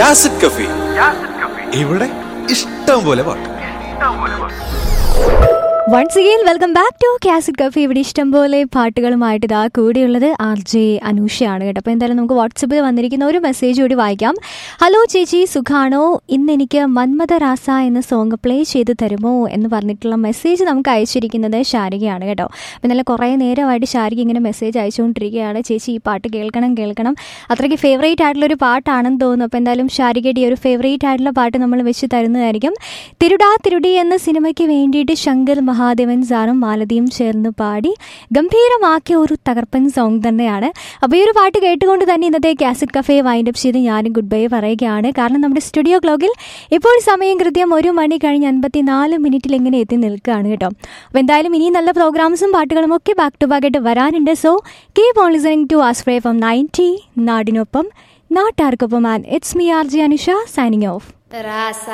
യാസിഡ് കഫി ഇവിടെ ഇഷ്ടം പോലെ പാട്ട് once again welcome back to കാസിഡ് കഫി ഇവിടെ ഇഷ്ടംപോലെ പാട്ടുകളുമായിട്ട് ഇതാ കൂടിയുള്ളത് ആർ ജെ അനൂഷയാണ് കേട്ടോ അപ്പോൾ എന്തായാലും നമുക്ക് വാട്സപ്പിൽ വന്നിരിക്കുന്ന ഒരു മെസ്സേജ് കൂടി വായിക്കാം ഹലോ ചേച്ചി സുഖാണോ ഇന്ന് എനിക്ക് മന്മത രാസ എന്ന സോങ് പ്ലേ ചെയ്ത് തരുമോ എന്ന് പറഞ്ഞിട്ടുള്ള മെസ്സേജ് നമുക്ക് അയച്ചിരിക്കുന്നത് ശാരികയാണ് കേട്ടോ അപ്പോൾ ഇന്നലെ കുറേ നേരമായിട്ട് ശാരിക ഇങ്ങനെ മെസ്സേജ് അയച്ചുകൊണ്ടിരിക്കുകയാണ് ചേച്ചി ഈ പാട്ട് കേൾക്കണം കേൾക്കണം അത്രയ്ക്ക് ഫേവറേറ്റ് ആയിട്ടുള്ളൊരു പാട്ടാണെന്ന് തോന്നുന്നു അപ്പോൾ എന്തായാലും ശാരികയുടെ ഈ ഒരു ഫേവറേറ്റ് ആയിട്ടുള്ള പാട്ട് നമ്മൾ വെച്ച് തരുന്നതായിരിക്കും തിരുടാ തിരുടി എന്ന സിനിമയ്ക്ക് വേണ്ടിയിട്ട് ശങ്കർ മഹാദേവൻ സാറും മാലതിയും ചേർന്ന് പാടി ഗംഭീരമാക്കിയ ഒരു തകർപ്പൻ സോങ് തന്നെയാണ് അപ്പോൾ ഈ ഒരു പാട്ട് കേട്ടുകൊണ്ട് തന്നെ ഇന്നത്തെ കാസറ്റ് കഫേ വൈൻഡപ്പ് ചെയ്ത് ഞാനും ഗുഡ് ബൈ പറയുകയാണ് കാരണം നമ്മുടെ സ്റ്റുഡിയോ ക്ലോക്കിൽ ഇപ്പോൾ സമയം കൃത്യം ഒരു മണി കഴിഞ്ഞ് അൻപത്തിനാല് മിനിറ്റിൽ എങ്ങനെ എത്തി നിൽക്കുകയാണ് കേട്ടോ അപ്പോൾ എന്തായാലും ഇനി നല്ല പ്രോഗ്രാംസും പാട്ടുകളും ഒക്കെ ബാക്ക് ടു ബാക്ക് ആയിട്ട് വരാനുണ്ട് so keep on listening to ആസ്ഫ്രേ ഫ്രം നയൻറ്റി നാടിനൊപ്പം നാട്ടാർക്കൊപ്പം and it's me R J Anusha signing off रासा